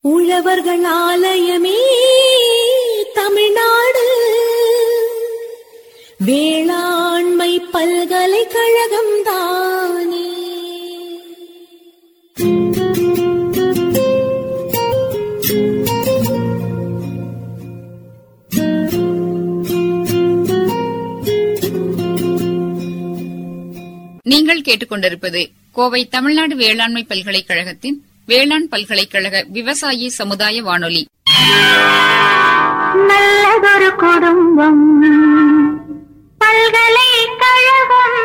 உழவர்கள் ஆலயமே தமிழ்நாடு வேளாண்மை பல்கலைக்கழகம் தானே நீங்கள் கேட்டுக்கொண்டிருப்பது கோவை தமிழ்நாடு வேளாண்மை பல்கலைக்கழகத்தின் வேளாண் பல்கலைக்கழக விவசாயி சமுதாய வானொலி நல்லதொரு குடும்பம் பல்கலைக்கழகம்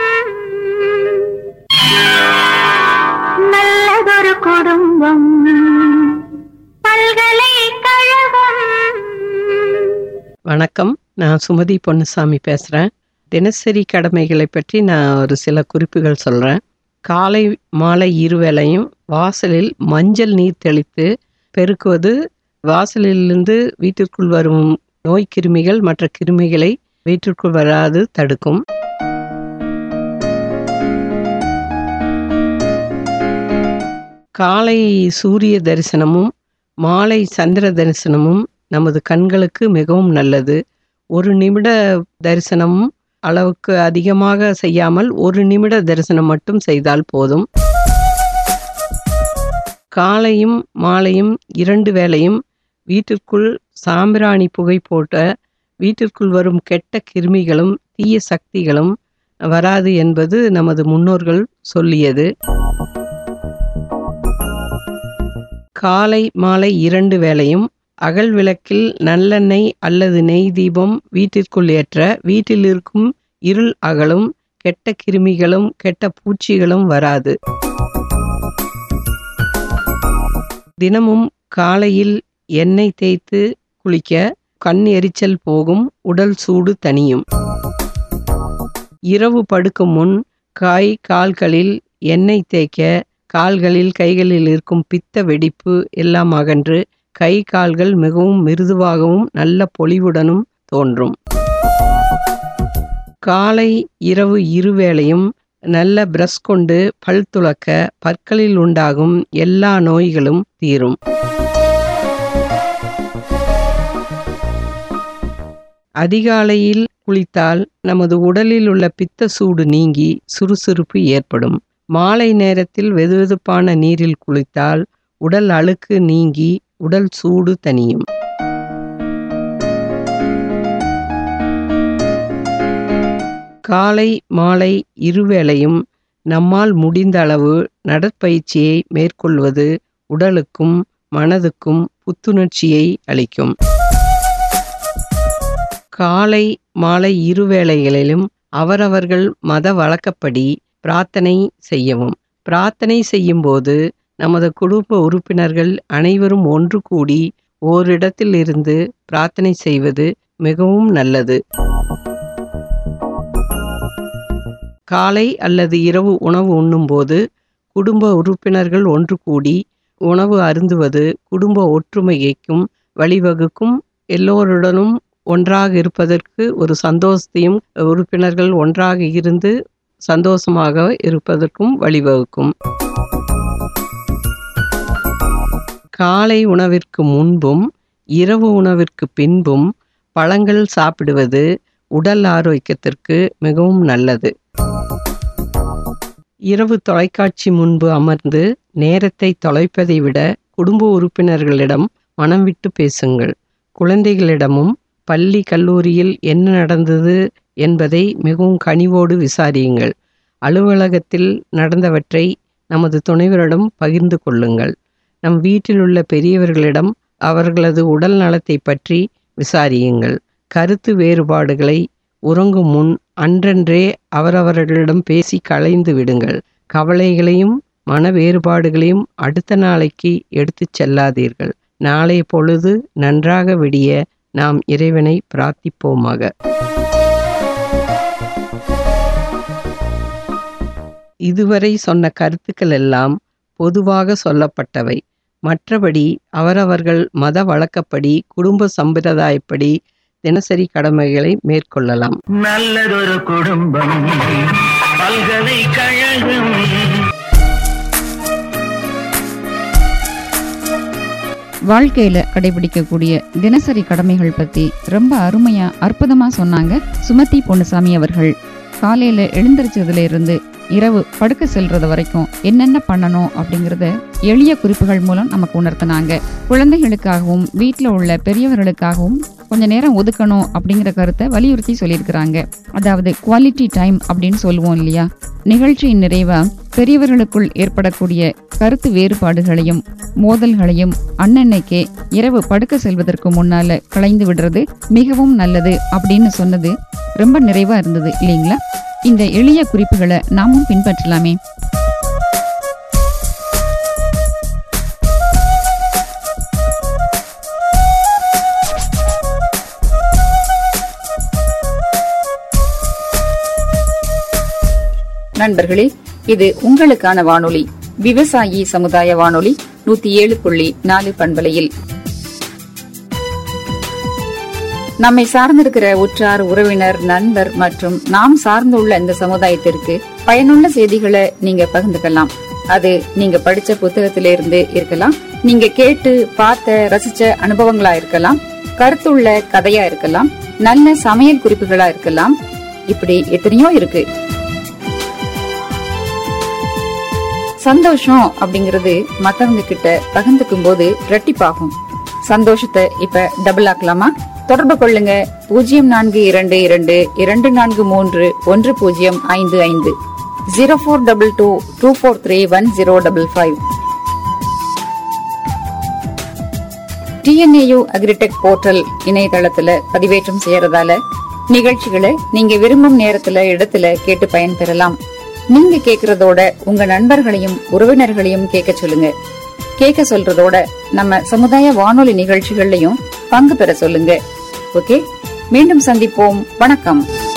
நல்லதொரு குடும்பம் பல்கலைக்கழகம் வணக்கம் நான் சுமதி பொன்னுசாமி பேசுகிறேன் தினசரி கடமைகளை பற்றி நான் ஒரு சில குறிப்புகள் சொல்கிறேன் காலை மாலை இருவேளையும் வாசலில் மஞ்சள் நீர் தெளித்து பெருக்குவது வாசலிலிருந்து வீட்டிற்குள் வரும் நோய் கிருமிகள் மற்ற கிருமிகளை வீட்டிற்குள் வராது தடுக்கும் காலை சூரிய தரிசனமும் மாலை சந்திர தரிசனமும் நமது கண்களுக்கு மிகவும் நல்லது ஒரு நிமிட தரிசனமும் அளவுக்கு அதிகமாக செய்யாமல் ஒரு நிமிட தரிசனம் மட்டும் செய்தால் போதும் காலையும் மாலையும் இரண்டு வேளையும் வீட்டிற்குள் சாம்பிராணி புகை போட்ட வீட்டிற்குள் வரும் கெட்ட கிருமிகளும் தீய சக்திகளும் வராது என்பது நமது முன்னோர்கள் சொல்லியது காலை மாலை இரண்டு வேளையும் அகல் விளக்கில் நல்லெண்ணெய் அல்லது நெய் தீபம் வீட்டிற்குள் ஏற்ற வீட்டில் இருக்கும் இருள் அகலும் கெட்ட கிருமிகளும் கெட்ட பூச்சிகளும் வராது தினமும் காலையில் எண்ணெய் தேய்த்து குளிக்க கண் எரிச்சல் போகும் உடல் சூடு தணியும் இரவு படுக்கும் முன் காய் கால்களில் எண்ணெய் தேய்க்க கால்களில் கைகளில் இருக்கும் பித்த வெடிப்பு எல்லாம் அகன்று கை கால்கள் மிகவும் மிருதுவாகவும் நல்ல பொலிவுடனும் தோன்றும் காலை இரவு இருவேளையும் நல்ல பிரஷ் கொண்டு பல் துலக்க பற்களில் உண்டாகும் எல்லா நோய்களும் தீரும் அதிகாலையில் குளித்தால் நமது உடலில் உள்ள பித்த சூடு நீங்கி சுறுசுறுப்பு ஏற்படும் மாலை நேரத்தில் வெதுவெதுப்பான நீரில் குளித்தால் உடல் அழுக்கு நீங்கி உடல் சூடு தணியும் காலை மாலை இருவேளையும் நம்மால் முடிந்த அளவு நடற்பயிற்சியை மேற்கொள்வது உடலுக்கும் மனதுக்கும் புத்துணர்ச்சியை அளிக்கும் காலை மாலை இருவேளைகளிலும் அவரவர்கள் மத வழக்கப்படி பிரார்த்தனை செய்யவும் பிரார்த்தனை செய்யும்போது நமது குடும்ப உறுப்பினர்கள் அனைவரும் ஒன்று கூடி ஓரிடத்தில் இருந்து பிரார்த்தனை செய்வது மிகவும் நல்லது காலை அல்லது இரவு உணவு உண்ணும்போது குடும்ப உறுப்பினர்கள் ஒன்று கூடி உணவு அருந்துவது குடும்ப ஒற்றுமைக்கும் வழிவகுக்கும் எல்லோருடனும் ஒன்றாக இருப்பதற்கு ஒரு சந்தோஷத்தையும் உறுப்பினர்கள் ஒன்றாக இருந்து சந்தோஷமாக இருப்பதற்கும் வழிவகுக்கும் காலை உணவிற்கு முன்பும் இரவு உணவிற்கு பின்பும் பழங்கள் சாப்பிடுவது உடல் ஆரோக்கியத்திற்கு மிகவும் நல்லது இரவு தொலைக்காட்சி முன்பு அமர்ந்து நேரத்தை தொலைப்பதை விட குடும்ப உறுப்பினர்களிடம் மனம் விட்டு பேசுங்கள் குழந்தைகளிடமும் பள்ளி கல்லூரியில் என்ன நடந்தது என்பதை மிகவும் கனிவோடு விசாரியுங்கள் அலுவலகத்தில் நடந்தவற்றை நமது துணைவரிடம் பகிர்ந்து கொள்ளுங்கள் நம் வீட்டில் உள்ள பெரியவர்களிடம் அவர்களது உடல் நலத்தை பற்றி விசாரியுங்கள் கருத்து வேறுபாடுகளை உறங்கும் முன் அன்றன்றே அவரவர்களிடம் பேசி களைந்து விடுங்கள் கவலைகளையும் மன வேறுபாடுகளையும் அடுத்த நாளைக்கு எடுத்துச் செல்லாதீர்கள் நாளைய பொழுது நன்றாக விடிய நாம் இறைவனை பிரார்த்திப்போமாக இதுவரை சொன்ன கருத்துக்கள் எல்லாம் பொதுவாக சொல்லப்பட்டவை மற்றபடி அவரவர்கள் மத வழக்கப்படி குடும்ப சம்பிரதாயப்படி தினசரி கடமைகளை மேற்கொள்ளலாம் நல்லதொரு குடும்பம் பல்கலைக்கழகம் வாழ்க்கையில கடைபிடிக்கக்கூடிய தினசரி கடமைகள் பத்தி ரொம்ப அருமையா அற்புதமா சொன்னாங்க சுமதி பொன்னுசாமி அவர்கள் காலையில எழுந்திரிச்சதுல இருந்து இரவு படுக்க செல்றது வரைக்கும் என்னென்ன பண்ணணும் அப்படிங்கறத எளிய குறிப்புகள் மூலம் நமக்கு உணர்த்தினாங்க குழந்தைகளுக்காகவும் வீட்டில் உள்ள பெரியவர்களுக்காகவும் கொஞ்ச நேரம் ஒதுக்கணும் அப்படிங்கிற கருத்தை வலியுறுத்தி சொல்லியிருக்கிறாங்க அதாவது குவாலிட்டி டைம் அப்படின்னு சொல்லுவோம் இல்லையா நிகழ்ச்சியின் நிறைவா பெரியவர்களுக்குள் ஏற்படக்கூடிய கருத்து வேறுபாடுகளையும் மோதல்களையும் அன்னன்னைக்கே இரவு படுக்க செல்வதற்கு முன்னால களைந்து விடுறது மிகவும் நல்லது அப்படின்னு சொன்னது ரொம்ப நிறைவா இருந்தது இல்லைங்களா இந்த எளிய குறிப்புகளை நாமும் பின்பற்றலாமே நண்பர்களே இது உங்களுக்கான வானொலி விவசாயி சமுதாய வானொலி நூத்தி ஏழு புள்ளி நாலு பண்பலையில் நம்மை சார்ந்திருக்கிற உற்றார் உறவினர் நண்பர் மற்றும் நாம் சார்ந்துள்ள இந்த சமுதாயத்திற்கு பயனுள்ள செய்திகளை நீங்க பகிர்ந்துக்கலாம் அது நீங்க படிச்ச புத்தகத்திலிருந்து இருக்கலாம் நீங்க கேட்டு பார்த்த ரசிச்ச அனுபவங்களா இருக்கலாம் கருத்துள்ள கதையா இருக்கலாம் நல்ல சமையல் குறிப்புகளா இருக்கலாம் இப்படி எத்தனையோ இருக்கு சந்தோஷம் அப்படிங்கறது மத்தவங்க கிட்ட பகிர்ந்துக்கும் போது ரெட்டிப்பாகும் சந்தோஷத்தை இப்ப டபுள் ஆக்கலாமா தொடர்பு கொள்ளுங்க பூஜ்ஜியம் நான்கு இரண்டு இரண்டு இரண்டு நான்கு மூன்று ஒன்று பூஜ்ஜியம் ஐந்து ஐந்து zero four double two two four three one zero double five TNAU agritech portal இணையதளத்துல பதிவேற்றம் செய்யறதால நிகழ்ச்சிகளை நீங்க விரும்பும் நேரத்துல இடத்துல கேட்டு பயன்பெறலாம் நீங்க கேக்குறதோட உங்க நண்பர்களையும் உறவினர்களையும் கேட்க சொல்லுங்க கேட்க சொல்றதோட நம்ம சமுதாய வானொலி நிகழ்ச்சிகள்லயும் பங்கு பெற சொல்லுங்க ஓகே மீண்டும் சந்திப்போம் வணக்கம்